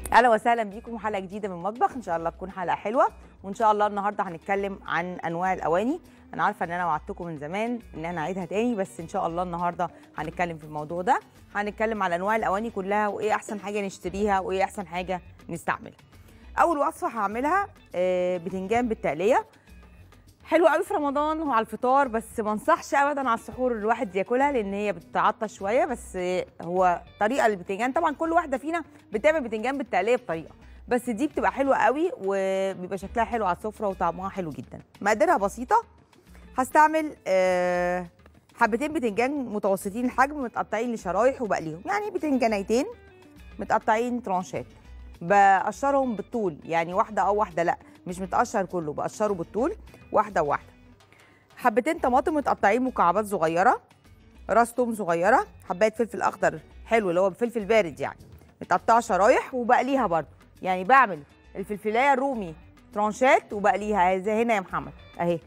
اهلا وسهلا بيكم حلقه جديده من المطبخ ان شاء الله تكون حلقه حلوه وان شاء الله النهارده هنتكلم عن انواع الاواني انا عارفه ان انا وعدتكم من زمان ان انا هعيدها تاني بس ان شاء الله النهارده هنتكلم في الموضوع ده هنتكلم على انواع الاواني كلها وايه احسن حاجه نشتريها وايه احسن حاجه نستعملها اول وصفه هعملها آه، بتنجان بالتقليه حلو قوي في رمضان وعلى الفطار بس ما انصحش ابدا على السحور الواحد ياكلها لان هي بتعطش شويه بس هو طريقه البتنجان طبعا كل واحده فينا بتعمل بتنجان بالتقليه بطريقه بس دي بتبقى حلوه قوي وبيبقى شكلها حلو على السفره وطعمها حلو جدا مقاديرها بسيطه هستعمل آه، حبتين بتنجان متوسطين الحجم متقطعين لشرايح وبقليهم يعني بتنجانيتين متقطعين ترانشات بقشرهم بالطول يعني واحده او واحده لا مش متقشر كله بقشره بالطول واحده وواحده حبتين طماطم متقطعين مكعبات صغيره راس توم صغيره حبايه فلفل اخضر حلو اللي هو فلفل بارد يعني متقطعه شرايح وبقليها برضو يعني بعمل الفلفلايه الرومي ترانشات وبقليها زي هنا يا محمد اهي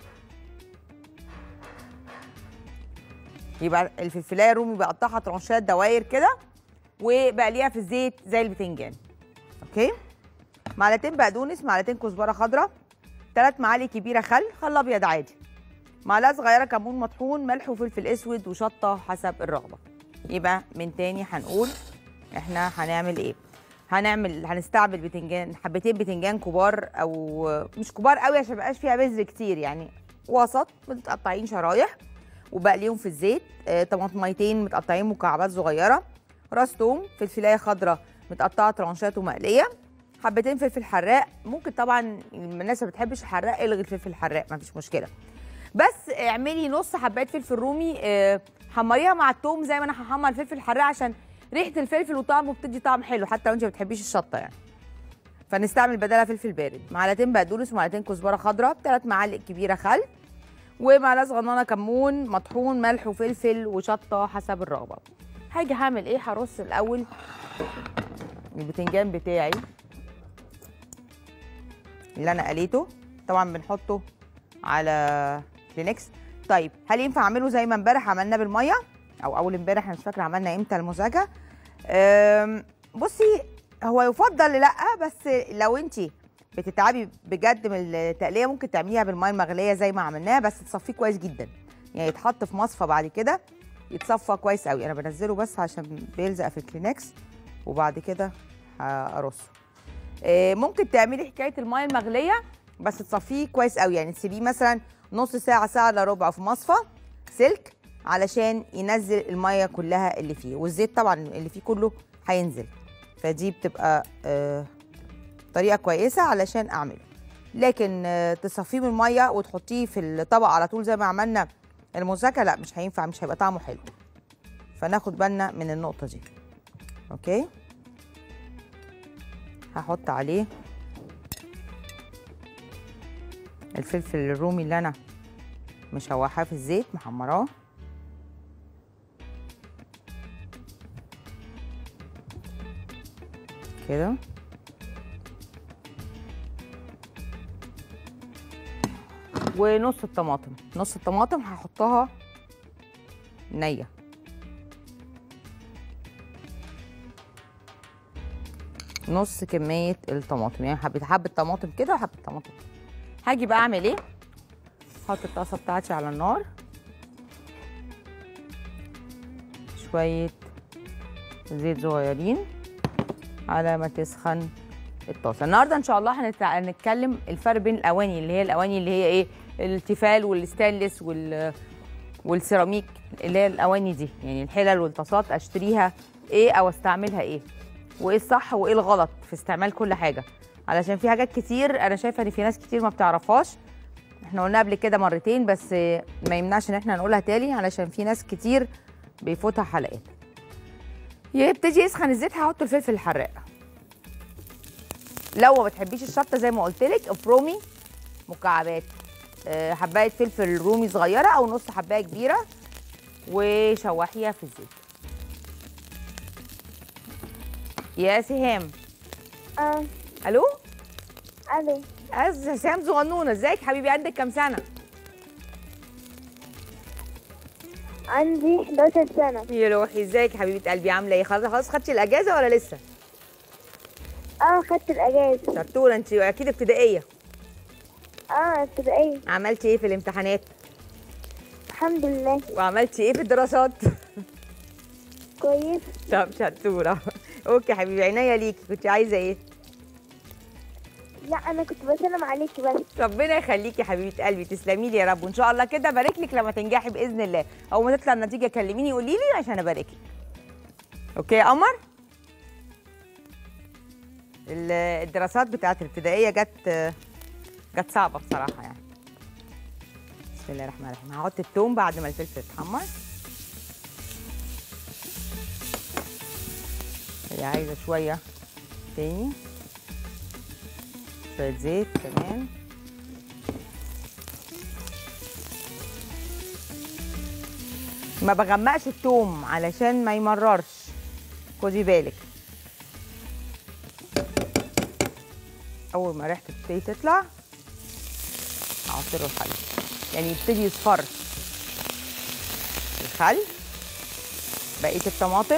يبقى الفلفلايه الرومي بقطعها ترانشات دواير كده وبقليها في الزيت زي البتنجان اوكي معلقتين بقدونس معلقتين كزبره خضراء ثلاث معالق كبيره خل خل ابيض عادي معلقه صغيره كمون مطحون ملح وفلفل اسود وشطه حسب الرغبه يبقى من تاني هنقول احنا هنعمل ايه هنعمل هنستعمل بتنجان حبتين بتنجان كبار او مش كبار قوي عشان ميبقاش فيها بذر كتير يعني وسط متقطعين شرايح وبقليهم في الزيت آه، طماطميتين متقطعين مكعبات صغيره راس توم فلفلايه خضراء متقطعه ترانشات ومقليه حبتين فلفل حراق ممكن طبعا الناس ما بتحبش الحراق الغي الفلفل الحراق ما فيش مشكله بس اعملي نص حبايه فلفل رومي آه، حمريها مع التوم زي ما انا هحمر الفلفل الحراق عشان ريحه الفلفل وطعمه بتدي طعم حلو حتى لو انت ما بتحبيش الشطه يعني فنستعمل بدلها فلفل بارد معلقتين بقدونس ومعلقتين كزبره خضراء ثلاث معالق كبيره خل ومعلقه صغننه كمون مطحون ملح وفلفل وشطه حسب الرغبه هاجي هعمل ايه هرص الاول البتنجان بتاعي اللي انا قليته طبعا بنحطه على كلينكس طيب هل ينفع اعمله زي ما امبارح عملنا بالميه او اول امبارح انا مش فاكره عملنا امتى المزعجه أم، بصي هو يفضل لا بس لو انت بتتعبي بجد من التقليه ممكن تعمليها بالميه المغليه زي ما عملناها بس تصفيه كويس جدا يعني يتحط في مصفى بعد كده يتصفى كويس قوي انا بنزله بس عشان بيلزق في الكلينكس وبعد كده هرصه آه، ممكن تعملي حكايه الميه المغليه بس تصفيه كويس قوي يعني تسيبيه مثلا نص ساعه ساعه الا ربع في مصفى سلك علشان ينزل الميه كلها اللي فيه والزيت طبعا اللي فيه كله هينزل فدي بتبقى آه، طريقه كويسه علشان اعمله لكن آه، تصفيه من الميه وتحطيه في الطبق على طول زي ما عملنا المزكى لا مش هينفع مش هيبقى طعمه حلو فناخد بالنا من النقطه دي اوكي هحط عليه الفلفل الرومي اللي انا مشوحاه في الزيت محمراه كده ونص الطماطم نص الطماطم هحطها نيه نص كميه الطماطم يعني حبه حبه طماطم كده وحبه طماطم كده. هاجي بقى اعمل ايه احط الطاسه بتاعتي على النار شويه زيت صغيرين على ما تسخن الطاسه النهارده ان شاء الله هنتع- هنتكلم الفرق بين الاواني اللي هي الاواني اللي هي ايه التيفال والستانلس وال والسيراميك اللي هي الاواني دي يعني الحلل والطاسات اشتريها ايه او استعملها ايه وايه الصح وايه الغلط في استعمال كل حاجه علشان في حاجات كتير انا شايفه ان في ناس كتير ما بتعرفهاش احنا قلنا قبل كده مرتين بس ما يمنعش ان احنا نقولها تاني علشان في ناس كتير بيفوتها حلقات يبتدي يسخن الزيت هحط الفلفل الحراق لو ما بتحبيش الشطه زي ما قلت لك افرمي مكعبات آه، حبايه فلفل رومي صغيره او نص حبايه كبيره وشوحيها في الزيت يا سهام اه الو الو أز سهام صغنونه ازيك حبيبي عندك كام سنه عندي 11 سنة يا روحي ازيك يا حبيبه قلبي عامله ايه خلاص خلاص خدتي الاجازه ولا لسه اه خدت الاجازه شطوره انت اكيد ابتدائيه اه ابتدائيه عملتي ايه في الامتحانات الحمد لله وعملتي ايه في الدراسات كويس طب شطوره اوكي حبيبي عينيا ليكي كنت عايزه ايه لا انا كنت بسلم عليكي بس ربنا يخليكي يا حبيبه قلبي تسلمي لي يا رب وان شاء الله كده بارك لك لما تنجحي باذن الله اول ما تطلع النتيجه كلميني قولي لي عشان ابارك لك اوكي يا قمر ال- الدراسات بتاعت الابتدائيه جت جت صعبه بصراحه يعني بسم الله الرحمن الرحيم هحط التوم بعد ما الفلفل يتحمر هي عايزه شويه تاني شويه زيت كمان ما بغمقش التوم علشان ما يمررش خدي بالك اول ما ريحته تبتدي تطلع احط له الخل يعني يبتدي يصفر الخل بقيه الطماطم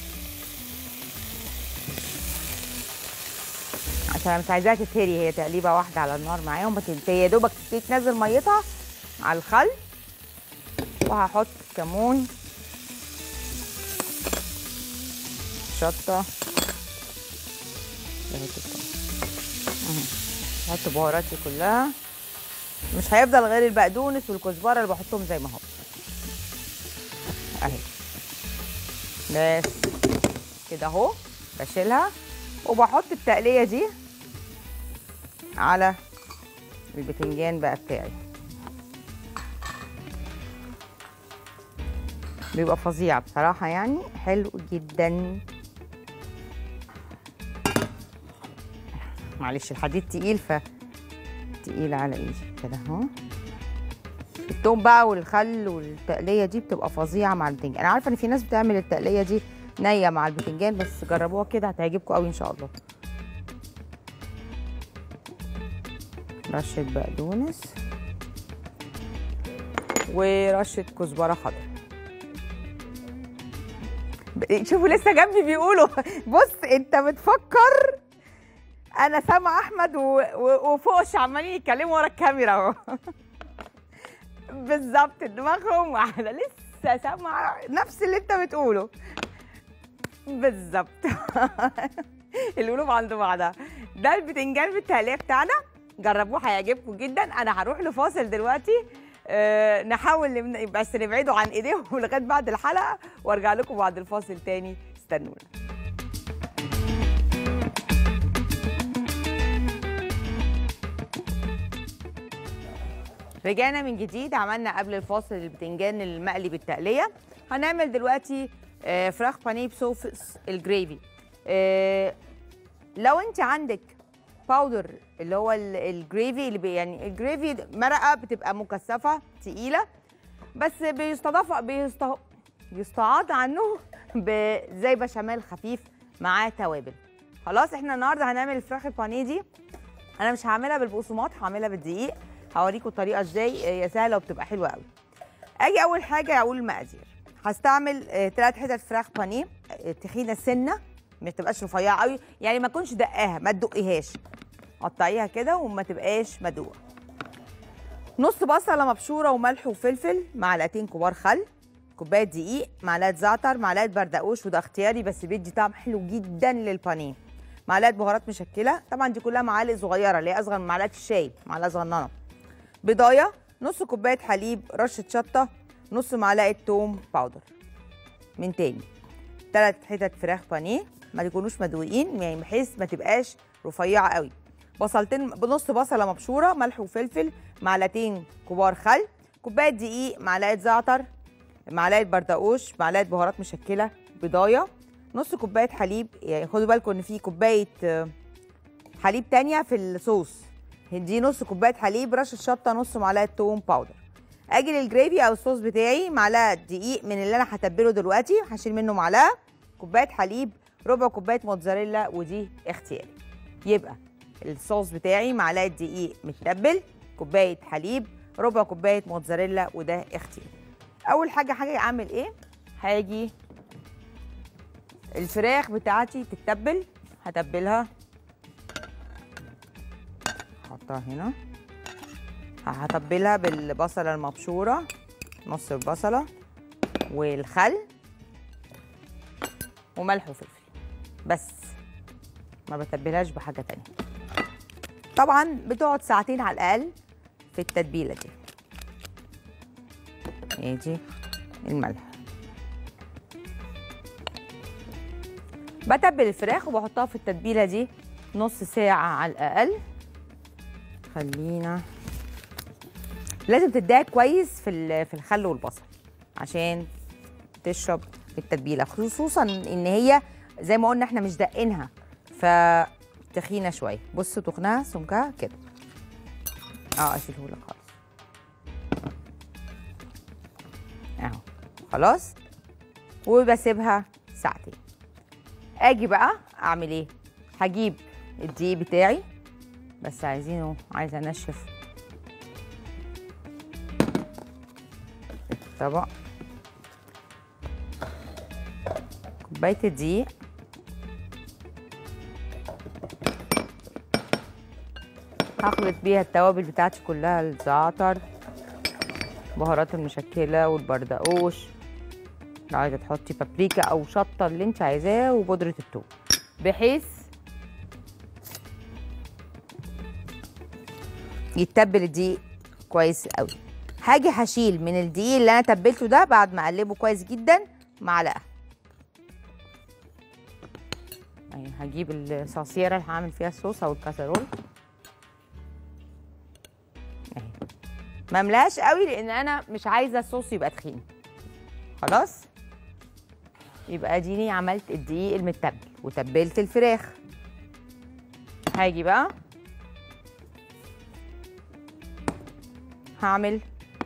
عشان انا مش عايزاها تتهري هي تقليبه واحده على النار معاهم بس هي يا دوبك تبتدي تنزل ميتها على الخل وهحط كمون شطه ده حتة كمون. أهي. احط بهاراتي كلها مش هيفضل غير البقدونس والكزبره اللي بحطهم زي ما هم اهي بس كده اهو بشيلها وبحط التقليه دي على البتنجان بقى بتاعي بيبقى فظيع بصراحة يعني حلو جدا معلش الحديد تقيل ف تقيل على ايدي كده اهو التوم بقى والخل والتقلية دي بتبقى فظيعة مع البتنجان انا عارفة ان في ناس بتعمل التقلية دي نية مع البتنجان بس جربوها كده هتعجبكم قوي ان شاء الله رشة بقدونس ورشة كزبرة خضراء ب- شوفوا لسه جنبي بيقولوا بص انت بتفكر انا سامع احمد و... و... وفوقش عمالين يتكلموا ورا الكاميرا اهو بالظبط دماغهم واحده لسه سامعه نفس اللي انت بتقوله بالظبط القلوب عند بعضها ده البتنجان بالتقليه بتاعنا جربوه هيعجبكم جدا انا هروح لفاصل دلوقتي أه نحاول نم- بس نبعده عن ايديهم لغايه بعد الحلقه وارجع لكم بعد الفاصل تاني استنونا رجعنا من جديد عملنا قبل الفاصل البتنجان المقلي بالتقليه هنعمل دلوقتي آه، فراخ بانيه بصوص الجريفي آه، لو انت عندك باودر اللي هو ال- الجريفي اللي بي يعني الجريفي مرقه بتبقى مكثفه تقيله بس بيستضاف بيست... يستعاض عنه ب- زي بشاميل خفيف معاه توابل خلاص احنا النهارده هنعمل الفراخ البانيه دي انا مش هعملها بالبقسماط هعملها بالدقيق هوريكم الطريقه ازاي هي سهله وبتبقى حلوه قوي اجي اول حاجه اقول المقادير هستعمل ثلاث حتت فراخ بانيه آه، تخينه سنه ما تبقاش رفيعه قوي يعني ما تكونش دقاها ما تدقيهاش قطعيها كده وما تبقاش مدوقه نص بصله مبشوره وملح وفلفل معلقتين كبار خل كوبايه دقيق معلقه زعتر معلقه بردقوش وده اختياري بس بيدي طعم حلو جدا للبانيه معلقه بهارات مشكله طبعا دي كلها معالق صغيره اللي هي اصغر من معلقه الشاي معلقه صغننه بيضايه نص كوبايه حليب رشه شطه نص معلقه توم باودر من تاني ثلاث حتت فراخ بانيه ما يكونوش مدوقين يعني بحيث ما تبقاش رفيعه قوي بصلتين بنص بصله مبشوره ملح وفلفل معلقتين كبار خل كوبايه دقيق معلقه زعتر معلقه بردقوش معلقه بهارات مشكله بيضايه نص كوبايه حليب يعني خدوا بالكم ان في كوبايه آه، حليب تانية في الصوص دي نص كوبايه حليب رشه شطه نص معلقه توم باودر اجي للجريفي او الصوص بتاعي معلقه دقيق من اللي انا هتبله دلوقتي هشيل منه معلقه كوبايه حليب ربع كوبايه موتزاريلا ودي اختياري يبقى الصوص بتاعي معلقه دقيق متبل كوبايه حليب ربع كوبايه موتزاريلا وده اختياري اول حاجه حاجه اعمل ايه هاجي الفراخ بتاعتي تتبل هتبلها هحطها هنا هتبلها بالبصله المبشوره نص البصله والخل وملح وفلفل بس ما بتبلهاش بحاجه تانية طبعا بتقعد ساعتين على الاقل في التتبيله دي ادي الملح بتبل الفراخ وبحطها في التتبيله دي نص ساعه على الاقل خلينا لازم تديها كويس في ال- في الخل والبصل عشان تشرب التتبيله خصوصا ان هي زي ما قلنا احنا مش دقينها فتخينه شويه بصوا تخنها سمكها كده اه اشيله لك خالص اهو خلاص وبسيبها ساعتين اجي بقى اعمل ايه هجيب الدقيق بتاعي بس عايزينه عايزه انشف الطبق كوبايه الدقيق هخلط بيها التوابل بتاعتي كلها الزعتر بهارات المشكله والبردقوش لو عايزه تحطي بابريكا او شطه اللي انت عايزاه وبودره الثوم بحيث يتبل الدقيق كويس قوي هاجي هشيل من الدقيق اللي انا تبلته ده بعد ما اقلبه كويس جدا معلقه يعني هجيب الصاصيره اللي هعمل فيها الصوص او الكاسرول اهي ما املاش قوي لان انا مش عايزه الصوص يبقى تخين خلاص يبقى اديني عملت الدقيق المتبل وتبلت الفراخ هاجي بقى هعمل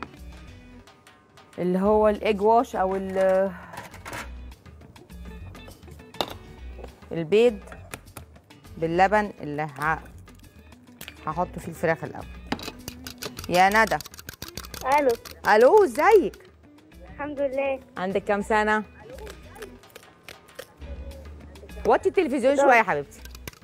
اللي هو الايج واش او ال- البيض باللبن اللي ه- هحطه في الفراخ الاول يا ندى الو الو ازيك الحمد لله عندك كام سنه وطي التلفزيون 11. شويه يا حبيبتي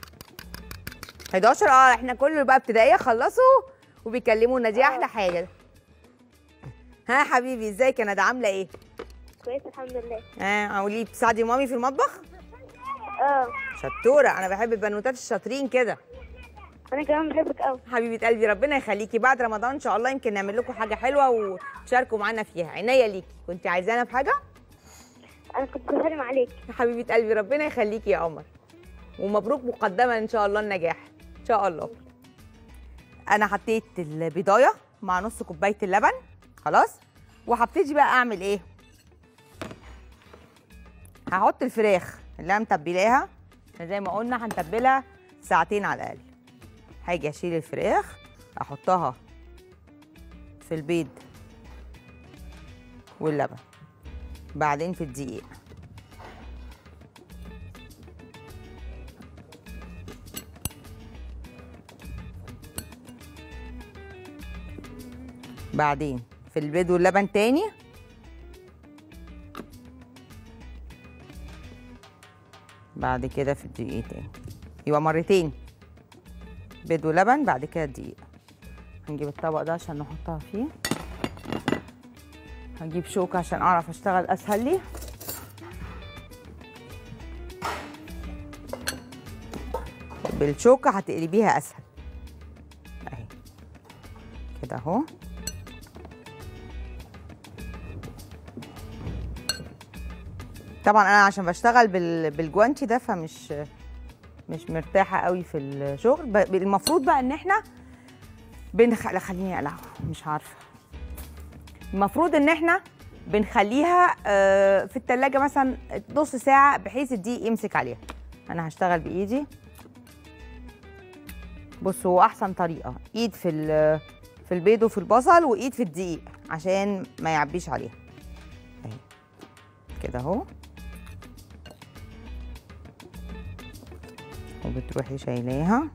11 اه احنا كل بقى ابتدائيه خلصوا وبيكلمونا دي احلى حاجه ها حبيبي ازيك يا ندى عامله ايه كويس الحمد لله ها قولي بتساعدي مامي في المطبخ اه شطوره انا بحب البنوتات الشاطرين كده انا كمان بحبك قوي حبيبه قلبي ربنا يخليكي بعد رمضان ان شاء الله يمكن نعمل لكم حاجه حلوه وتشاركوا معانا فيها عينيا ليكي كنت عايزانا في حاجه انا كنت بسلم عليك يا حبيبه قلبي ربنا يخليكي يا قمر ومبروك مقدما ان شاء الله النجاح ان شاء الله انا حطيت البضايه مع نص كوبايه اللبن خلاص وهبتدي بقى اعمل ايه هحط الفراخ اللي انا متبلاها إحنا زي ما قلنا هنتبلها ساعتين على الاقل هاجي اشيل الفراخ احطها في البيض واللبن بعدين في الدقيق بعدين في البيض واللبن تاني بعد كده في الدقيق تاني يبقى مرتين بيض ولبن بعد كده الدقيق هنجيب الطبق ده عشان نحطها فيه هجيب شوكة عشان اعرف اشتغل اسهل لي بالشوكة هتقلبيها اسهل اهي كده اهو طبعا انا عشان بشتغل بال... بالجوانتي ده فمش مش مرتاحه قوي في الشغل ب... المفروض بقى ان احنا بنخ... لا خليني اقلعه مش عارفه المفروض ان احنا بنخليها آه، في التلاجة مثلا نص ساعة بحيث الدقيق يمسك عليها أنا هشتغل بإيدي بصوا هو أحسن طريقة إيد في ال- في البيض وفي البصل وإيد في الدقيق عشان ما يعبيش عليها أهي كده أهو وبتروحي شايلاها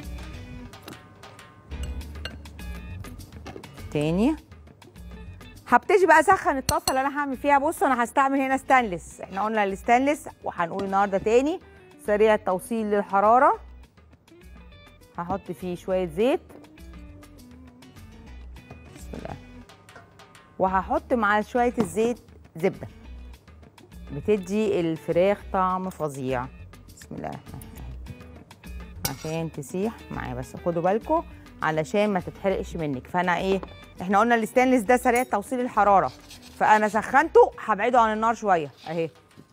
تاني هبتدي بقى اسخن الطاسه اللي انا هعمل فيها بصوا انا هستعمل هنا ستانلس احنا قلنا الستانلس وهنقول النهارده تاني سريع التوصيل للحراره هحط فيه شويه زيت بسم الله وهحط مع شويه الزيت زبده بتدي الفراخ طعم فظيع بسم الله الرحمن الرحيم عشان تسيح معايا بس خدوا بالكم علشان ما تتحرقش منك فانا ايه احنا قلنا الستانلس ده سريع توصيل الحراره فانا سخنته هبعده عن النار شويه اهي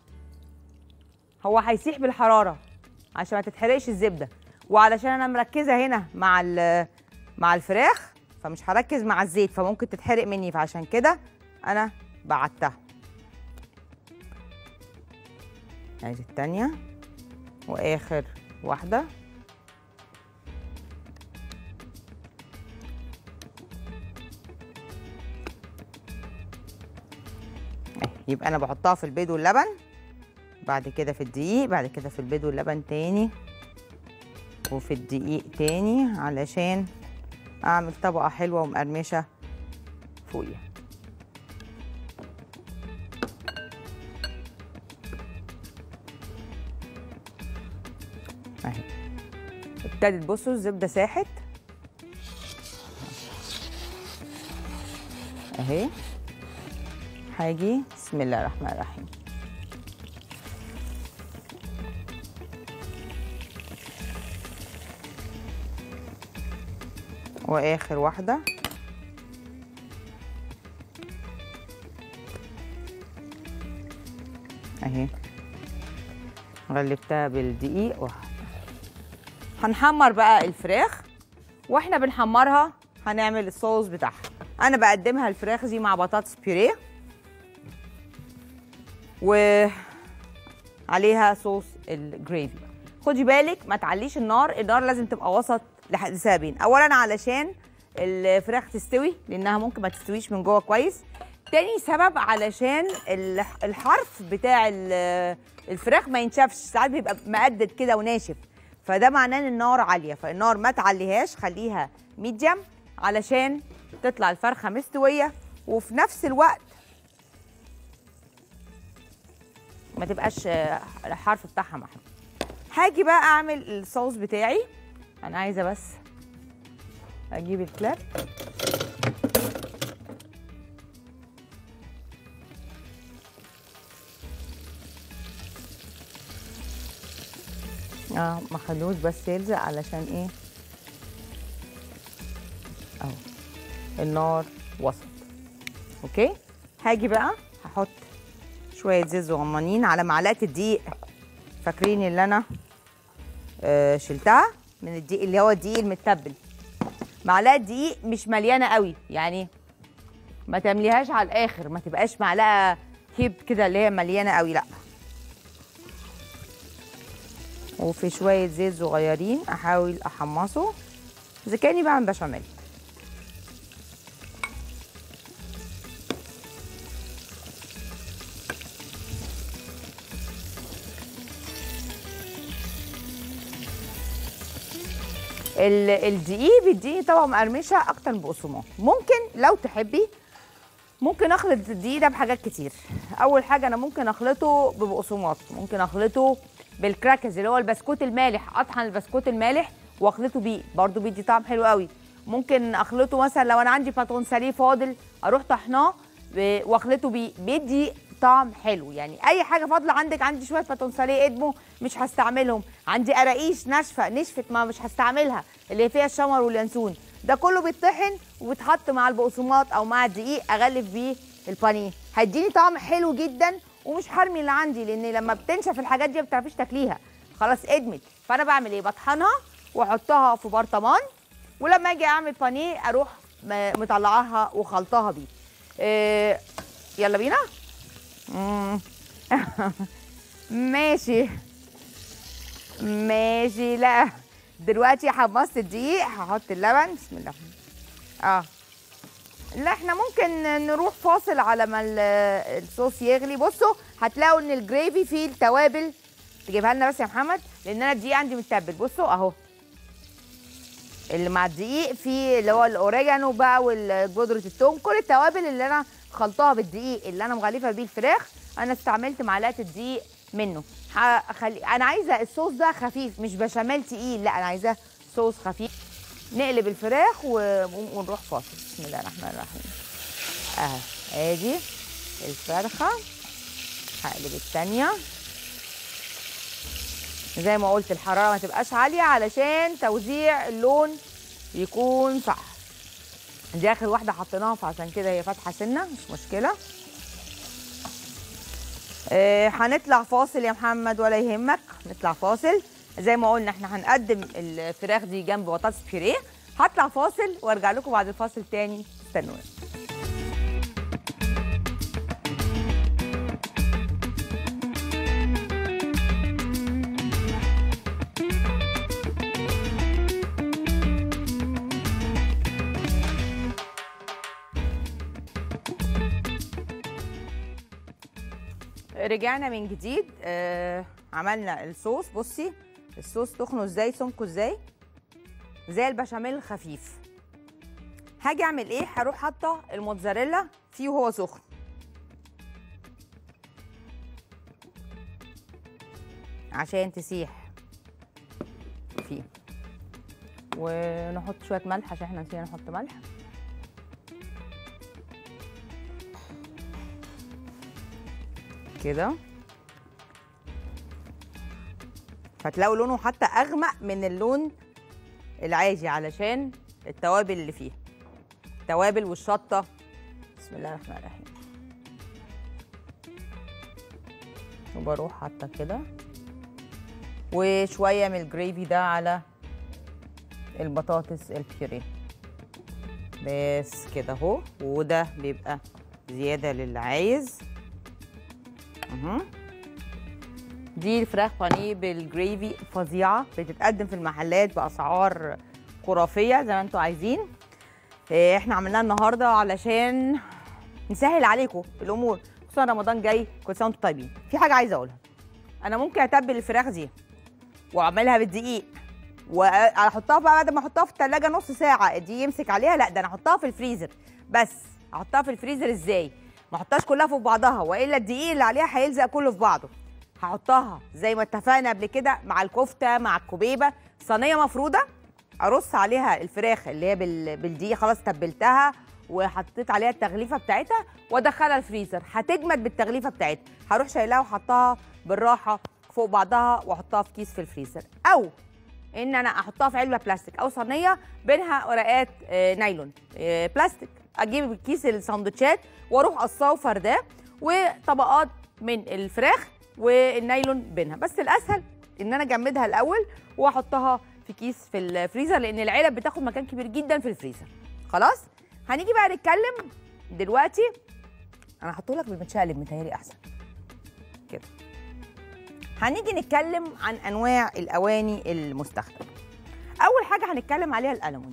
هو هيسيح بالحراره عشان ما تتحرقش الزبده وعلشان انا مركزه هنا مع ال- مع الفراخ فمش هركز مع الزيت فممكن تتحرق مني فعشان كده انا بعدتها ادي التانية واخر واحدة أهي، يبقى انا بحطها في البيض واللبن بعد كده في الدقيق بعد كده في البيض واللبن تاني وفي الدقيق تاني علشان اعمل طبقة حلوة ومقرمشة فوقيها اهي ابتدت بصوا الزبدة ساحت اهي هاجي بسم الله الرحمن الرحيم واخر واحده اهي غلبتها بالدقيق وح- هنحمر بقى الفراخ واحنا بنحمرها هنعمل الصوص بتاعها انا بقدمها الفراخ دي مع بطاطس بيوريه وعليها صوص الجريفي خدي بالك ما تعليش النار النار لازم تبقى وسط لح- لسببين اولا علشان الفراخ تستوي لانها ممكن ما تستويش من جوه كويس تاني سبب علشان الح- الحرف بتاع ال- الفراخ ما ينشفش ساعات بيبقى مقدد كده وناشف فده معناه ان النار عاليه فالنار ما تعليهاش خليها ميديم علشان تطلع الفرخه مستويه وفي نفس الوقت ما تبقاش آه، الحرف بتاعها محروق هاجي بقى اعمل الصوص بتاعي انا عايزه بس اجيب الكلاب اه ما خلوش بس يلزق علشان ايه اهو النار وسط اوكي هاجي بقى هحط شويه زيت صغننين على معلقه الدقيق فاكرين اللي انا آه شلتها من الدقيق اللي هو الدقيق المتبل معلقه دقيق مش مليانه قوي يعني ما تمليهاش على الاخر ما تبقاش معلقه كيب كده اللي هي مليانه قوي لا وفي شويه زيت صغيرين احاول احمصه اذا كاني بعمل بشاميل ال- الدقيق بيديني طبعا مقرمشه اكتر من بقسماط ممكن لو تحبي ممكن اخلط الدقيق ده بحاجات كتير اول حاجه انا ممكن اخلطه ببقسماط ممكن اخلطه بالكراكرز اللي هو البسكوت المالح اطحن البسكوت المالح واخلطه بيه برضو بيدي طعم حلو قوي ممكن اخلطه مثلا لو انا عندي باتون ساليه فاضل اروح طحناه ب- واخلطه بيه بيدي طعم حلو يعني اي حاجه فاضله عندك عندي شويه باتون ساليه ادمو مش هستعملهم عندي قراقيش ناشفه نشفت ما مش هستعملها اللي فيها الشمر واليانسون ده كله بيتطحن وبيتحط مع البقسماط او مع الدقيق اغلف بيه البانيه هيديني طعم حلو جدا ومش هرمي اللي عندي لان لما بتنشف الحاجات دي ما بتعرفيش تاكليها خلاص ادمت فانا بعمل ايه بطحنها واحطها في برطمان ولما اجي اعمل بانيه اروح م- مطلعاها وخلطها بيه إيه يلا بينا مم. ماشي ماشي لا دلوقتي حمصت الدقيق هحط اللبن بسم الله اه لا احنا ممكن نروح فاصل على ما ال- الصوص يغلي بصوا هتلاقوا ان الجريفي فيه التوابل تجيبها لنا بس يا محمد لان انا الدقيق عندي متبل بصوا اهو اللي مع الدقيق فيه اللي هو الاوريجانو بقى والبودرة الثوم كل التوابل اللي انا خلطها بالدقيق اللي انا مغلفه بيه الفراخ انا استعملت معلقه الدقيق منه هخلي انا عايزه الصوص ده خفيف مش بشاميل تقيل لا انا عايزاه صوص خفيف نقلب الفراخ و- ونروح فاصل بسم الله الرحمن الرحيم اهي ادي الفرخه هقلب التانيه زي ما قلت الحراره ما تبقاش عاليه علشان توزيع اللون يكون صح دي اخر واحده حطيناها فعشان كده هي فاتحه سنه مش مشكله آه، هنطلع فاصل يا محمد ولا يهمك نطلع فاصل زي ما قلنا احنا هنقدم الفراخ دي جنب بطاطس بيوريه هطلع فاصل وارجع لكم بعد الفاصل تاني استنوني رجعنا من جديد آه عملنا الصوص بصي الصوص تخنه ازاي سمكه ازاي زي البشاميل الخفيف هاجي اعمل ايه هروح حاطه الموتزاريلا فيه وهو سخن عشان تسيح فيه ونحط شويه ملح عشان احنا نسينا نحط ملح كده فتلاقوا لونه حتى اغمق من اللون العادي علشان التوابل اللي فيها التوابل والشطه بسم الله الرحمن الرحيم وبروح حاطه كده وشويه من الجريفي ده على البطاطس البيوريه بس كده اهو وده بيبقى زياده للي عايز اها دي الفراخ بانيه بالجريفي فظيعه بتتقدم في المحلات باسعار خرافيه زي ما انتم عايزين إيه، احنا عملناها النهارده علشان نسهل عليكم الامور خصوصا رمضان جاي كل سنه وانتم طيبين في حاجه عايزه اقولها انا ممكن اتبل الفراخ دي واعملها بالدقيق واحطها بقى بعد ما احطها في الثلاجه نص ساعه دي يمسك عليها لا ده انا احطها في الفريزر بس احطها في الفريزر ازاي ما احطهاش كلها فوق بعضها والا الدقيق اللي عليها هيلزق كله في بعضه هحطها زي ما اتفقنا قبل كده مع الكفته مع الكوبيبه صينيه مفروده ارص عليها الفراخ اللي هي بال- بالدقيق خلاص تبلتها وحطيت عليها التغليفه بتاعتها وادخلها الفريزر هتجمد بالتغليفه بتاعتها هروح شايلاها وحطها بالراحه فوق بعضها واحطها في كيس في الفريزر او ان انا احطها في علبه بلاستيك او صينيه بينها ورقات آه، نايلون آه، بلاستيك اجيب كيس الساندوتشات واروح قصاه وفرداه وطبقات من الفراخ والنايلون بينها بس الاسهل ان انا اجمدها الاول واحطها في كيس في الفريزر لان العلب بتاخد مكان كبير جدا في الفريزر خلاص هنيجي بقى نتكلم دلوقتي انا هحطه لك بالمتشقلب متهيألي احسن كده هنيجي نتكلم عن انواع الاواني المستخدمه اول حاجه هنتكلم عليها الالومنيوم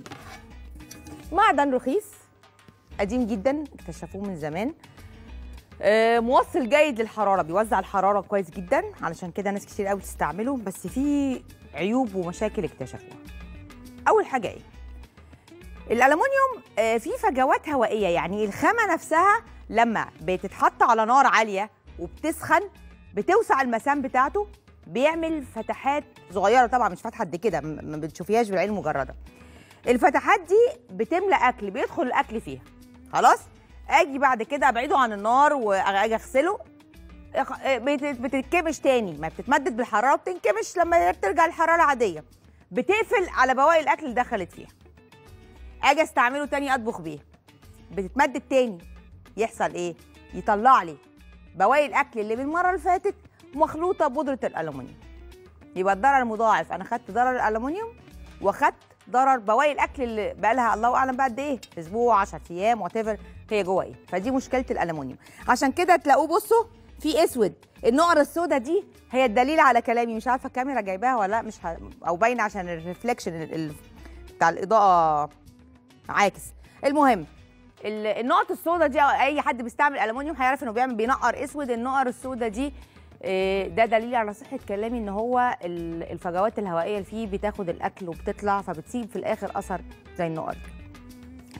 معدن رخيص قديم جدا اكتشفوه من زمان آه، موصل جيد للحراره بيوزع الحراره كويس جدا علشان كده ناس كتير قوي بتستعمله بس في عيوب ومشاكل اكتشفوها اول حاجه ايه الالومنيوم آه، فيه فجوات هوائيه يعني الخامه نفسها لما بتتحط على نار عاليه وبتسخن بتوسع المسام بتاعته بيعمل فتحات صغيره طبعا مش فتحه قد كده م- ما بتشوفيهاش بالعين المجرده الفتحات دي بتملى اكل بيدخل الاكل فيها خلاص اجي بعد كده ابعده عن النار واجي اغسله اخ- بت- بتتكمش تاني ما بتتمدد بالحراره بتنكمش لما ترجع الحراره عاديه بتقفل على بواقي الاكل اللي دخلت فيها اجي استعمله تاني اطبخ بيه بتتمدد تاني يحصل ايه يطلع لي بواقي الاكل اللي من المره اللي فاتت مخلوطه بودره الالومنيوم يبقى الضرر مضاعف انا خدت ضرر الالومنيوم واخدت ضرر بواقي الاكل اللي بقى لها الله اعلم بقى قد ايه اسبوع 10 ايام وات هي جوه ايه فدي مشكله الالومنيوم عشان كده تلاقوه بصوا في اسود النقر السوداء دي هي الدليل على كلامي مش عارفه الكاميرا جايباها ولا لا مش ه... او باينه عشان الريفليكشن ال... ال... بتاع الاضاءه عاكس المهم ال- النقط السوداء دي أو اي حد بيستعمل الومنيوم هيعرف انه بيعمل بينقر اسود النقر السوداء دي آه، ده دليل على صحه كلامي ان هو ال- الفجوات الهوائيه اللي فيه بتاخد الاكل وبتطلع فبتسيب في الاخر اثر زي النقر دي.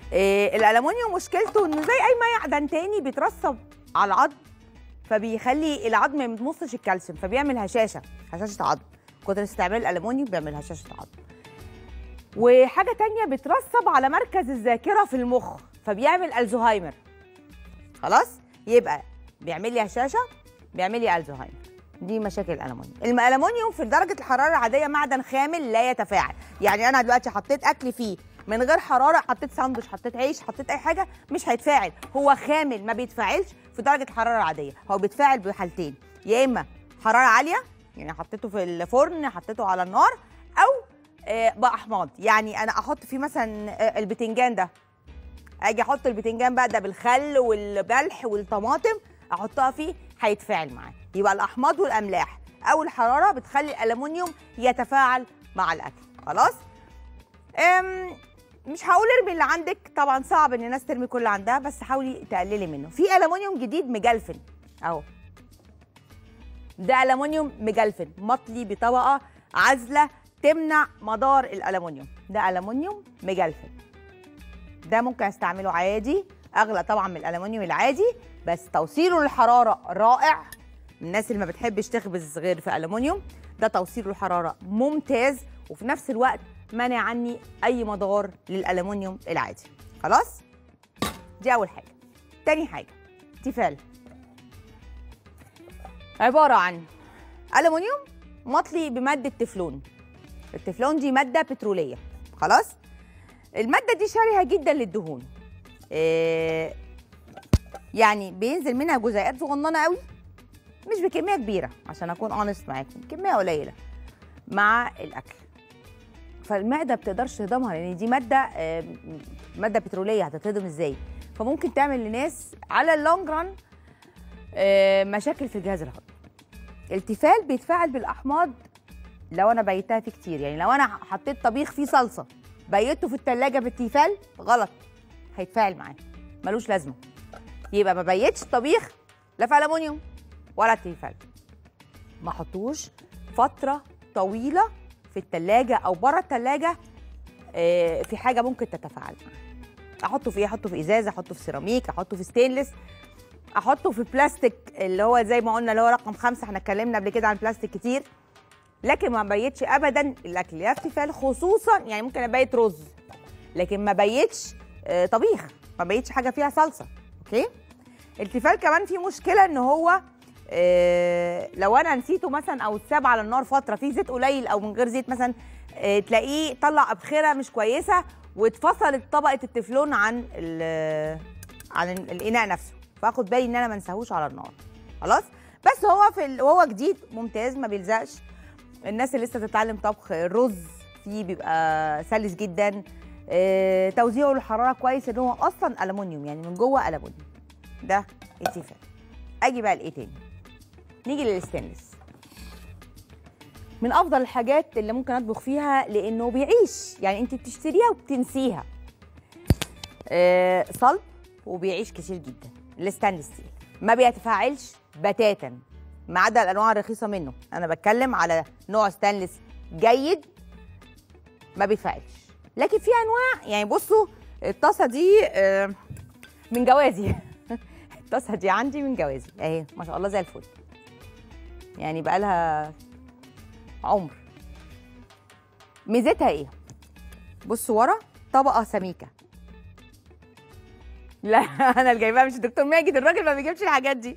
إيه الالومنيوم مشكلته انه زي اي معدن تاني بيترسب على العظم فبيخلي العظم ما يمتصش الكالسيوم فبيعمل هشاشه هشاشه عظم كتر استعمال الالومنيوم بيعمل هشاشه عظم وحاجه تانية بترسب على مركز الذاكره في المخ فبيعمل الزهايمر خلاص يبقى بيعمل لي هشاشه بيعمل لي الزهايمر دي مشاكل الالومنيوم الالومنيوم في درجه الحراره العاديه معدن خامل لا يتفاعل يعني انا دلوقتي حطيت اكل فيه من غير حراره حطيت ساندوتش حطيت عيش حطيت اي حاجه مش هيتفاعل هو خامل ما بيتفاعلش في درجه الحراره العاديه هو بيتفاعل بحالتين يا اما حراره عاليه يعني حطيته في الفرن حطيته على النار او آه، باحماض يعني انا احط فيه مثلا آه، البتنجان ده اجي احط البتنجان بقى ده بالخل والملح والطماطم احطها فيه هيتفاعل معاه يبقى الاحماض والاملاح او الحراره بتخلي الالومنيوم يتفاعل مع الاكل خلاص أم مش هقول ارمي اللي عندك طبعا صعب ان الناس ترمي كل اللي عندها بس حاولي تقللي منه في الومنيوم جديد مجلفن اهو ده الومنيوم مجلفن مطلي بطبقه عازله تمنع مدار الالومنيوم ده الومنيوم مجلفن ده ممكن استعمله عادي اغلى طبعا من الالومنيوم العادي بس توصيله للحراره رائع الناس اللي ما بتحبش تخبز غير في الومنيوم ده توصيله للحراره ممتاز وفي نفس الوقت منع عني اي مضار للالومنيوم العادي خلاص دي اول حاجه تاني حاجه تيفال عباره عن الومنيوم مطلي بماده تeflon التeflon دي ماده بتروليه خلاص الماده دي شرهه جدا للدهون إيه يعني بينزل منها جزيئات صغننه قوي مش بكميه كبيره عشان اكون اونست معاكم كميه قليله مع الاكل فالمعده بتقدرش تهضمها لان دي ماده آه، ماده بتروليه هتتهضم ازاي فممكن تعمل لناس على اللونج ران مشاكل في الجهاز الهضمي التفال بيتفاعل بالاحماض لو انا بيتها فيه كتير يعني لو انا حطيت طبيخ فيه صلصه بيته في التلاجة بالتيفال غلط هيتفاعل معاه ملوش لازمه يبقى ما بيتش الطبيخ لا في الومنيوم ولا تيفال ما حطوش فتره طويله في التلاجة او بره التلاجة آه، في حاجه ممكن تتفاعل معاه احطه في ايه احطه في ازازه احطه في سيراميك احطه في ستينلس احطه في بلاستيك اللي هو زي ما قلنا اللي هو رقم خمسة احنا اتكلمنا قبل كده عن بلاستيك كتير لكن ما بيتش ابدا الاكل لا افتفال خصوصا يعني ممكن ابيت رز لكن ما بيتش آه، طبيخ ما بيتش حاجه فيها صلصه اوكي التفال كمان فيه مشكله ان هو آه، لو انا نسيته مثلا او اتساب على النار فتره فيه زيت قليل او من غير زيت مثلا آه، تلاقيه طلع ابخره مش كويسه واتفصلت طبقه التفلون عن ال- عن الاناء نفسه فاخد بالي ان انا ما انساهوش على النار خلاص بس هو في ال... وهو جديد ممتاز ما بيلزقش الناس اللي لسه تتعلم طبخ الرز فيه بيبقى سلس جدا آه، توزيعه للحراره كويس ان هو اصلا الومنيوم يعني من جوه الومنيوم ده التيفال اجي بقى لايه تاني نيجي للستانلس من افضل الحاجات اللي ممكن اطبخ فيها لانه بيعيش يعني انت بتشتريها وبتنسيها آه، صلب وبيعيش كتير جدا الستانلس ستيل ما بيتفاعلش بتاتا ما عدا الانواع الرخيصه منه انا بتكلم على نوع ستانلس جيد ما بيتفاعلش لكن في انواع يعني بصوا الطاسه دي آه، من جوازي الطاسه دي عندي من جوازي اهي ما شاء الله زي الفل يعني بقى لها عمر ميزتها ايه بصوا ورا طبقه سميكه لا انا اللي جايباها مش الدكتور ماجد الراجل ما بيجيبش الحاجات دي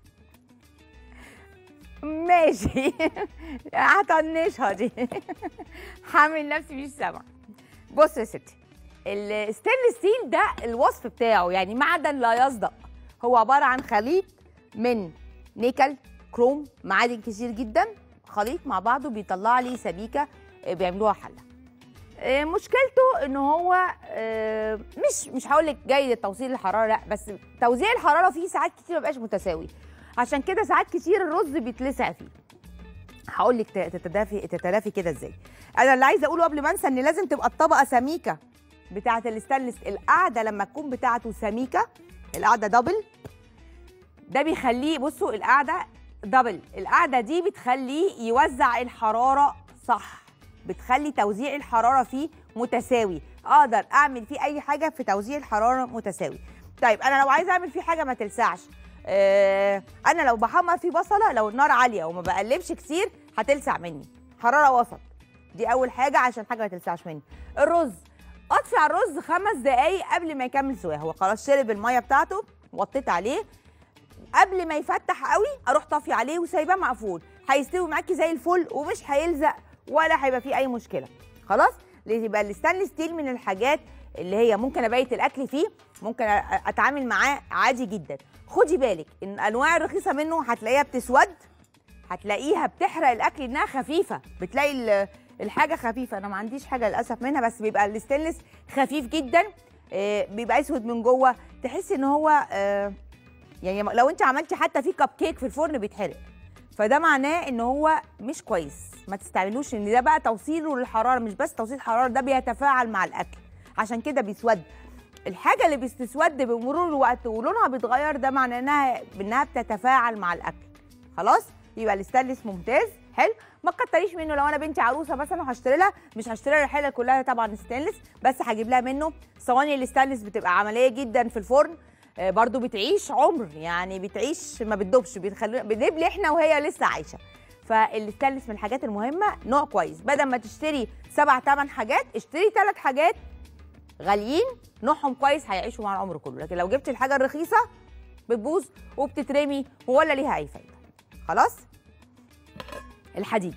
ماشي هطنشها دي هعمل نفسي مش سامعه بص يا ستي الستينلس ستيل ده الوصف بتاعه يعني معدن لا يصدأ هو عباره عن خليط من نيكل كروم معادن كتير جدا خليط مع بعضه بيطلع لي سبيكه آه، بيعملوها حله آه، مشكلته ان هو آه، مش مش هقول لك جيد توصيل الحراره لا بس توزيع الحراره فيه ساعات كتير ما بقاش متساوي عشان كده ساعات كتير الرز بيتلسع فيه هقول لك تتدافي تتلافي كده ازاي انا اللي عايزه اقوله قبل ما انسى ان لازم تبقى الطبقه سميكه بتاعه الستانلس القاعده لما تكون بتاعته سميكه القاعده دبل ده بيخليه بصوا القاعده دبل القاعده دي بتخليه يوزع الحراره صح بتخلي توزيع الحراره فيه متساوي اقدر اعمل فيه اي حاجه في توزيع الحراره متساوي طيب انا لو عايزه اعمل فيه حاجه ما تلسعش آه انا لو بحمر فيه بصله لو النار عاليه وما بقلبش كتير هتلسع مني حراره وسط دي اول حاجه عشان حاجه ما تلسعش مني الرز اطفي على الرز خمس دقايق قبل ما يكمل سواه هو خلاص شرب الميه بتاعته وطيت عليه قبل ما يفتح قوي اروح طافي عليه وسايباه مقفول هيستوي معاكي زي الفل ومش هيلزق ولا هيبقى فيه اي مشكله خلاص ليه يبقى الستانلس ستيل من الحاجات اللي هي ممكن ابيت الاكل فيه ممكن أ- اتعامل معاه عادي جدا خدي بالك ان الانواع الرخيصه منه هتلاقيها بتسود هتلاقيها بتحرق الاكل انها خفيفه بتلاقي ال- الحاجه خفيفه انا ما عنديش حاجه للاسف منها بس بيبقى الستانلس خفيف جدا آه، بيبقى اسود من جوه تحسي ان هو آه، يعني لو انت عملتي حتى فيه كب كيك في الفرن بيتحرق فده معناه ان هو مش كويس ما تستعملوش ان ده بقى توصيله للحراره مش بس توصيل الحراره ده بيتفاعل مع الاكل عشان كده بيسود الحاجه اللي بتسود بمرور الوقت ولونها بيتغير ده معناه انها انها بتتفاعل مع الاكل خلاص يبقى الستانلس ممتاز حلو ما تكتريش منه لو انا بنتي عروسه مثلا وهشتري لها مش هشتري لها الحله كلها طبعا ستانلس بس هجيب لها منه صواني الستانلس بتبقى عمليه جدا في الفرن آه، برضو بتعيش عمر يعني بتعيش ما بتدوبش بتخلي بنبلي احنا وهي لسه عايشه فالستانلس من الحاجات المهمه نوع كويس بدل ما تشتري سبع ثمان حاجات اشتري ثلاث حاجات غاليين نوعهم كويس هيعيشوا مع العمر كله لكن لو جبت الحاجه الرخيصه بتبوظ وبتترمي ولا ليها اي فايده خلاص الحديد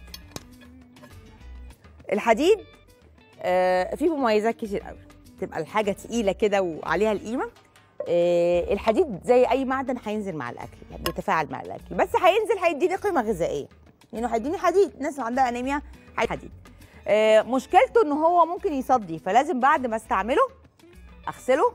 الحديد آه فيه مميزات كتير قوي تبقى الحاجه تقيله كده وعليها القيمه آه الحديد زي اي معدن هينزل مع الاكل يعني بيتفاعل مع الاكل بس هينزل هيديني قيمه غذائيه لانه هيديني حديد الناس اللي عندها انيميا هيدي حديد آه مشكلته ان هو ممكن يصدي فلازم بعد ما استعمله اغسله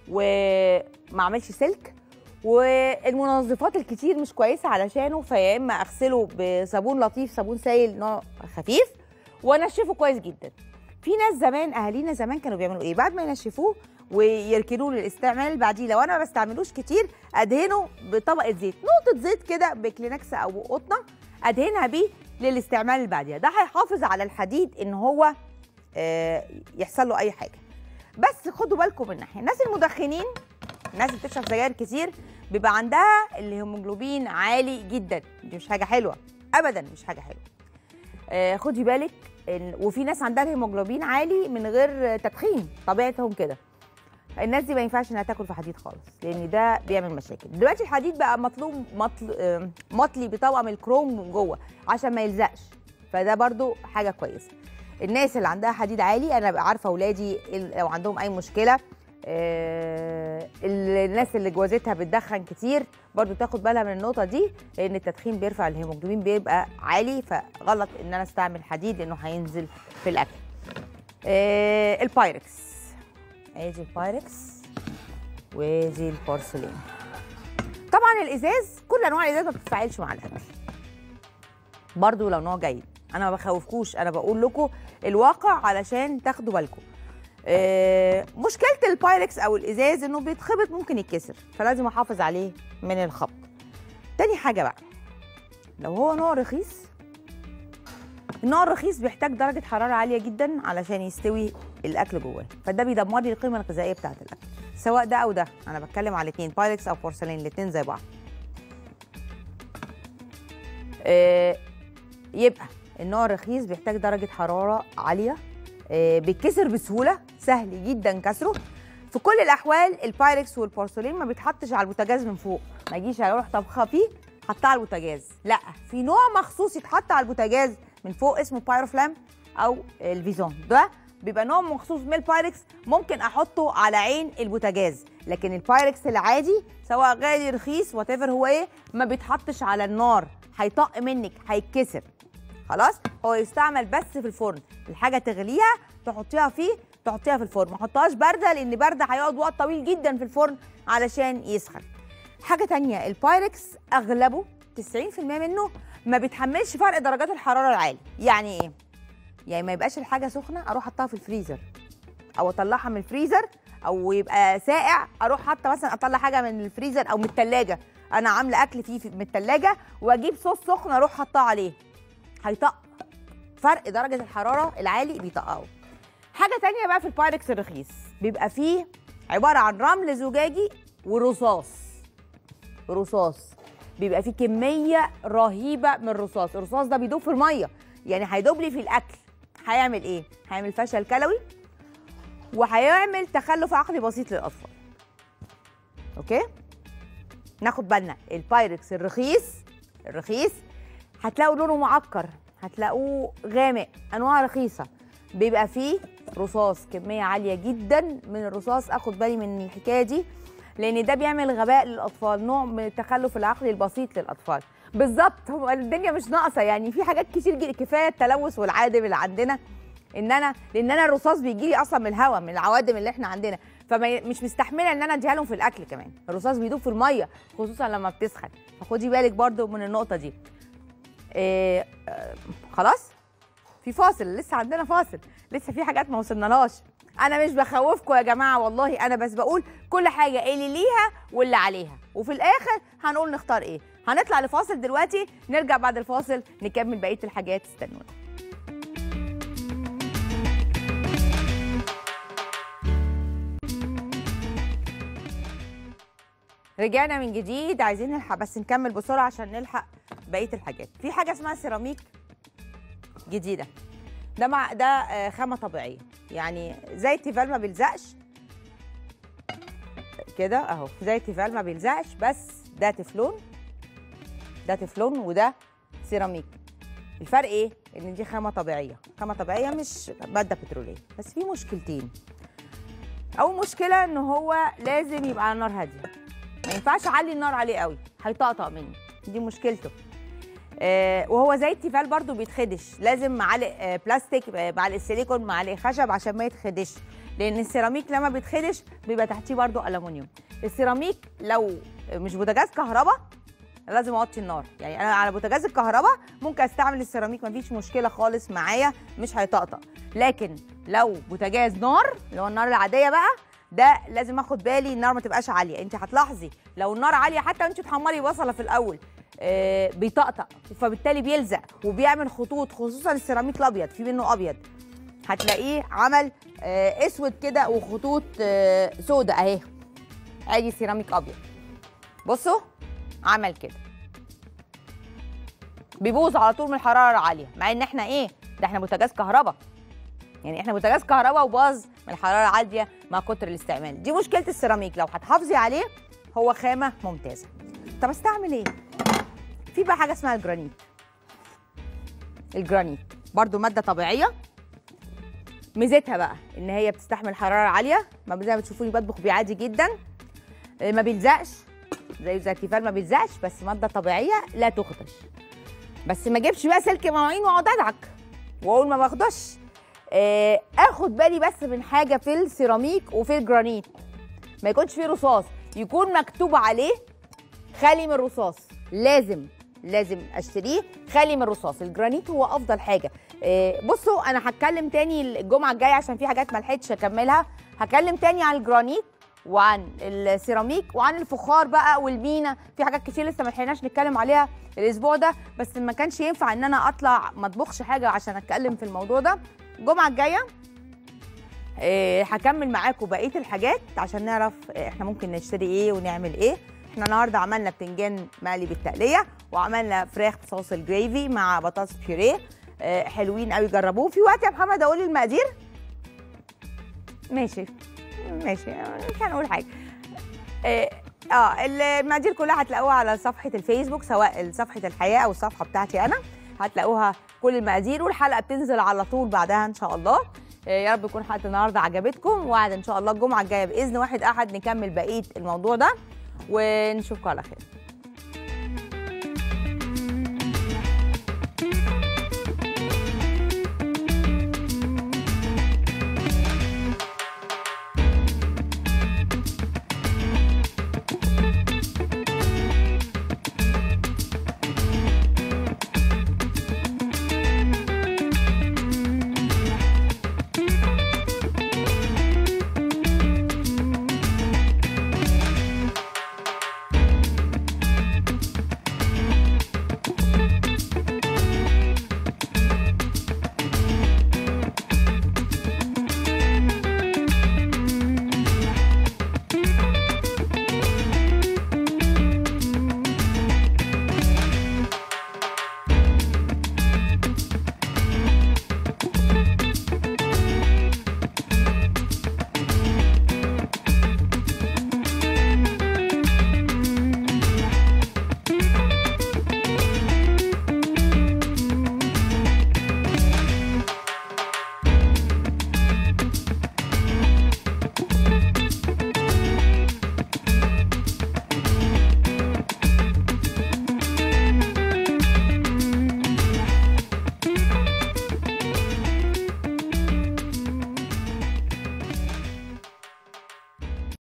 وما اعملش سلك والمنظفات الكتير مش كويسه علشانه فيا اما اغسله بصابون لطيف صابون سائل نوع خفيف وانشفه كويس جدا في ناس زمان اهالينا زمان كانوا بيعملوا ايه بعد ما ينشفوه ويركنوه للاستعمال بعديه لو انا ما بستعملوش كتير ادهنه بطبقه زيت نقطه زيت كده بكلينكس او قطنه ادهنها بيه للاستعمال اللي بعديها ده هيحافظ على الحديد ان هو آه، يحصل له اي حاجه بس خدوا بالكم من ناحيه الناس المدخنين الناس اللي بتشرب سجاير كتير بيبقى عندها الهيموجلوبين عالي جدا دي مش حاجه حلوه ابدا مش حاجه حلوه آه خدي بالك إن وفي ناس عندها الهيموجلوبين عالي من غير تدخين طبيعتهم كده الناس دي ما ينفعش انها تاكل في حديد خالص لان ده بيعمل مشاكل دلوقتي الحديد بقى مطلوب مطل... آه، مطلي بطبقه من الكروم من جوه عشان ما يلزقش فده برضو حاجه كويسه الناس اللي عندها حديد عالي انا بقى عارفه اولادي ال- لو عندهم اي مشكله آه، الناس اللي جوازتها بتدخن كتير برضو تاخد بالها من النقطه دي لان التدخين بيرفع الهيموجلوبين بيبقى عالي فغلط ان انا استعمل حديد لانه هينزل في الاكل آه، البايركس ادي البايركس ودي البورسلين طبعا الازاز كل انواع الازاز ما بتتفاعلش مع الاكل برضو لو نوع جيد انا ما بخوفكوش انا بقول لكم الواقع علشان تاخدوا بالكم آه، مشكله البايركس او الازاز انه بيتخبط ممكن يتكسر فلازم احافظ عليه من الخبط تاني حاجه بقى لو هو نوع رخيص النوع الرخيص بيحتاج درجه حراره عاليه جدا علشان يستوي الاكل جواه فده بيدمر لي القيمه الغذائيه بتاعه الاكل سواء ده او ده انا بتكلم على الاثنين بايركس او بورسلين الاثنين زي بعض آه، يبقى النوع الرخيص بيحتاج درجة حرارة عالية آه، بيتكسر بسهولة سهل جدا كسره في كل الأحوال البايركس والبورسلين ما بيتحطش على البوتاجاز من فوق ما يجيش اروح طبخه فيه حطها على البوتاجاز لا في نوع مخصوص يتحط على البوتاجاز من فوق اسمه بايروفلام او الفيزون ده بيبقى نوع مخصوص من البايركس ممكن احطه على عين البوتاجاز لكن البايركس العادي سواء غالي رخيص وات هو ايه ما بيتحطش على النار هيطق منك هيتكسر خلاص هو يستعمل بس في الفرن الحاجه تغليها تحطيها فيه تحطيها في الفرن ما تحطهاش بارده لان بارده هيقعد وقت طويل جدا في الفرن علشان يسخن حاجه تانية البايركس اغلبه 90% منه ما بيتحملش فرق درجات الحراره العالي يعني ايه يعني ما يبقاش الحاجه سخنه اروح احطها في الفريزر او اطلعها من الفريزر او يبقى ساقع اروح حتى مثلا اطلع حاجه من الفريزر او من الثلاجه انا عامله اكل فيه في- من الثلاجه واجيب صوص سخن اروح حطاه عليه هيطق فرق درجه الحراره العالي بيطقعه حاجه تانية بقى في البايركس الرخيص بيبقى فيه عباره عن رمل زجاجي ورصاص رصاص بيبقى فيه كميه رهيبه من الرصاص الرصاص ده بيدوب في الميه يعني هيدوب لي في الاكل هيعمل ايه هيعمل فشل كلوي وهيعمل تخلف عقلي بسيط للاطفال اوكي ناخد بالنا البايركس الرخيص الرخيص هتلاقوا لونه معكر هتلاقوه غامق انواع رخيصه بيبقى فيه رصاص كميه عاليه جدا من الرصاص اخد بالي من الحكايه دي لان ده بيعمل غباء للاطفال نوع من التخلف العقلي البسيط للاطفال بالظبط هو الدنيا مش ناقصه يعني في حاجات كتير جدا كفايه التلوث والعادم اللي عندنا ان انا لان انا الرصاص بيجي لي اصلا من الهواء من العوادم اللي احنا عندنا فمش مستحمله ان انا اديها لهم في الاكل كمان الرصاص بيدوب في الميه خصوصا لما بتسخن فخدي بالك برضو من النقطه دي إيه آه خلاص في فاصل لسه عندنا فاصل لسه في حاجات ما وصلنالهاش انا مش بخوفكم يا جماعه والله انا بس بقول كل حاجه اللي ليها واللي عليها وفي الاخر هنقول نختار ايه هنطلع لفاصل دلوقتي نرجع بعد الفاصل نكمل بقيه الحاجات استنونا رجعنا من جديد عايزين نلحق بس نكمل بسرعه عشان نلحق بقيه الحاجات في حاجه اسمها سيراميك جديده ده مع ده آه، خامه طبيعيه يعني زي التيفال ما بيلزقش كده اهو زي التيفال ما بيلزقش بس ده تeflon ده تeflon وده سيراميك الفرق ايه ان دي خامه طبيعيه خامه طبيعيه مش ماده بتروليه بس في مشكلتين اول مشكله ان هو لازم يبقى على نار هاديه ما ينفعش اعلي النار عليه قوي هيطقطق مني دي مشكلته آه وهو زي التيفال برضو بيتخدش لازم معالق آه بلاستيك آه معالق سيليكون معالق خشب عشان ما يتخدش لان السيراميك لما بيتخدش بيبقى تحتيه برضو الومنيوم السيراميك لو مش بوتاجاز كهرباء لازم اوطي النار يعني انا على بوتاجاز الكهرباء ممكن استعمل السيراميك مفيش مشكله خالص معايا مش هيطقطق لكن لو بوتاجاز نار اللي هو النار العاديه بقى ده لازم اخد بالي النار ما تبقاش عاليه انت هتلاحظي لو النار عاليه حتى وانت بتحمري بصله في الاول آه بيطقطق فبالتالي بيلزق وبيعمل خطوط خصوصا السيراميك الابيض في منه ابيض هتلاقيه عمل آه اسود كده وخطوط آه سودة اهي ادي سيراميك ابيض بصوا عمل كده بيبوظ على طول من الحراره العاليه مع ان احنا ايه ده احنا بوتاجاز كهرباء يعني احنا بوتاجاز كهرباء وباظ من الحراره العاليه مع كتر الاستعمال دي مشكله السيراميك لو هتحافظي عليه هو خامه ممتازه طب استعمل ايه في بقى حاجه اسمها الجرانيت الجرانيت برضو ماده طبيعيه ميزتها بقى ان هي بتستحمل حراره عاليه ما زي ما بتشوفوني بطبخ بيه عادي جدا آه، ما بيلزقش زي زي التيفال ما بيلزقش بس ماده طبيعيه لا تخدش بس ما اجيبش بقى سلك مواعين واقعد ادعك واقول ما باخدش آه، اخد بالي بس من حاجه في السيراميك وفي الجرانيت ما يكونش فيه رصاص يكون مكتوب عليه خالي من الرصاص لازم لازم اشتريه خالي من الرصاص الجرانيت هو افضل حاجه آه، بصوا انا هتكلم تاني الجمعه الجايه عشان في حاجات ما لحقتش اكملها هتكلم تاني عن الجرانيت وعن السيراميك وعن الفخار بقى والمينا في حاجات كتير لسه ما لحقناش نتكلم عليها الاسبوع ده بس ما كانش ينفع ان انا اطلع ما اطبخش حاجه عشان اتكلم في الموضوع ده الجمعه الجايه آه، هكمل معاكم بقيه الحاجات عشان نعرف آه، احنا ممكن نشتري ايه ونعمل ايه احنا النهارده عملنا بتنجان مقلي بالتقليه وعملنا فراخ بصوص الجريفي مع بطاطس بيوريه آه، حلوين قوي جربوه في وقت يا محمد اقول المقادير ماشي ماشي مش هنقول حاجه اه آه، المقادير كلها هتلاقوها على صفحه الفيسبوك سواء صفحه الحياه او الصفحه بتاعتي انا هتلاقوها كل المقادير والحلقه بتنزل على طول بعدها ان شاء الله آه، يا رب تكون حلقه النهارده عجبتكم وعد ان شاء الله الجمعه الجايه باذن واحد احد نكمل بقيه الموضوع ده ونشوفكم على خير